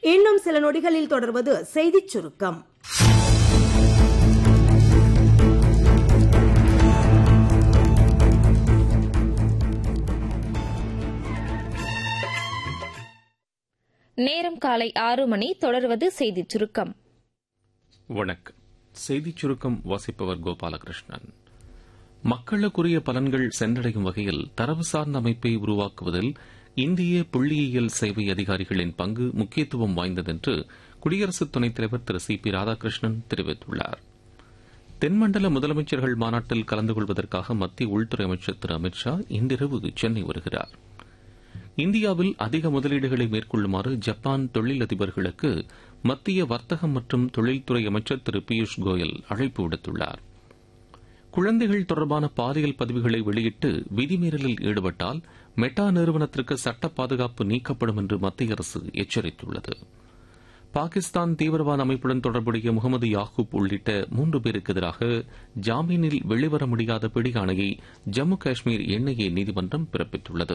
இன்னும் சில நொடிகளில் தொடர்வது செய்திச் சுருக்கம் நேரம் காலை ஆறு மணி தொடர்வது செய்திச் சுருக்கம் வணக்கம் செய்திச் சுருக்கம் வாசிப்பவர் கோபாலகிருஷ்ணன் மக்களுக்குரிய பலன்கள் சென்றடையும் வகையில் தரவு சார்ந்த அமைப்பை உருவாக்குவதில் இந்திய புள்ளியியல் சேவை அதிகாரிகளின் பங்கு முக்கியத்துவம் வாய்ந்தது என்று குடியரசு துணைத் தலைவர் திரு சி பி ராதாகிருஷ்ணன் தெரிவித்துள்ளார் தென்மண்டல முதலமைச்சர்கள் மாநாட்டில் கலந்து கொள்வதற்காக மத்திய உள்துறை அமைச்சர் திரு அமித் ஷா இன்றிரவு சென்னை வருகிறார் இந்தியாவில் அதிக முதலீடுகளை மேற்கொள்ளுமாறு ஜப்பான் தொழிலதிபர்களுக்கு மத்திய வர்த்தகம் மற்றும் தொழில்துறை அமைச்சர் திரு பியூஷ் கோயல் அழைப்பு விடுத்துள்ளார் குழந்தைகள் தொடர்பான பாலியல் பதிவுகளை வெளியிட்டு விதிமீறலில் ஈடுபட்டால் மெட்டா நிறுவனத்திற்கு சட்ட பாதுகாப்பு நீக்கப்படும் என்று மத்திய அரசு எச்சரித்துள்ளது பாகிஸ்தான் தீவிரவாத அமைப்புடன் தொடர்புடைய முகமது யாகூப் உள்ளிட்ட மூன்று பேருக்கு எதிராக ஜாமீனில் வெளிவர முடியாத பிடியாணையை ஜம்மு காஷ்மீர் என்ஐஏ நீதிமன்றம் பிறப்பித்துள்ளது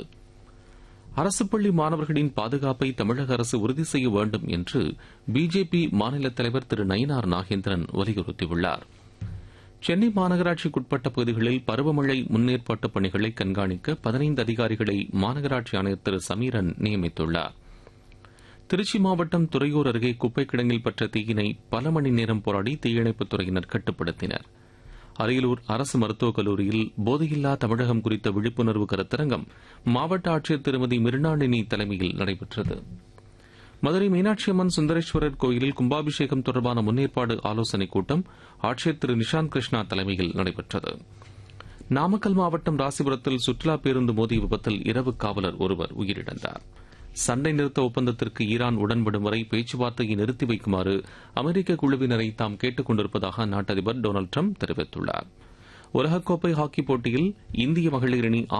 அரசு பள்ளி மாணவர்களின் பாதுகாப்பை தமிழக அரசு உறுதி செய்ய வேண்டும் என்று பிஜேபி மாநில தலைவர் திரு நயினார் நாகேந்திரன் வலியுறுத்தியுள்ளார் சென்னை மாநகராட்சிக்குட்பட்ட பகுதிகளில் பருவமழை முன்னேற்பாட்டு பணிகளை கண்காணிக்க பதினைந்து அதிகாரிகளை மாநகராட்சி ஆணையர் திரு சமீரன் நியமித்துள்ளார் திருச்சி மாவட்டம் துறையூர் அருகே குப்பை கிடங்கில் பெற்ற தீயினை பல மணி நேரம் போராடி தீயணைப்புத் துறையினர் கட்டுப்படுத்தினர் அரியலூர் அரசு மருத்துவக் கல்லூரியில் போதையில்லா தமிழகம் குறித்த விழிப்புணர்வு கருத்தரங்கம் மாவட்ட ஆட்சியர் திருமதி மிருணாளினி தலைமையில் நடைபெற்றது மதுரை மீனாட்சி அம்மன் சுந்தரேஸ்வரர் கோயிலில் கும்பாபிஷேகம் தொடர்பான முன்னேற்பாடு ஆலோசனைக் கூட்டம் ஆட்சியர் திரு நிஷாந்த் கிருஷ்ணா தலைமையில் நடைபெற்றது நாமக்கல் மாவட்டம் ராசிபுரத்தில் சுற்றுலா பேருந்து மோதிய விபத்தில் இரவு காவலர் ஒருவர் உயிரிழந்தார் சண்டை நிறுத்த ஒப்பந்தத்திற்கு ஈரான் உடன்படும் வரை பேச்சுவார்த்தையை நிறுத்தி வைக்குமாறு அமெரிக்க குழுவினரை தாம் கேட்டுக் கொண்டிருப்பதாக அந்நாட்டு அதிபர் டொனால்டு ட்ரம்ப் தெரிவித்துள்ளார் உலகக்கோப்பை ஹாக்கிப் போட்டியில் இந்திய மகளிர் அணி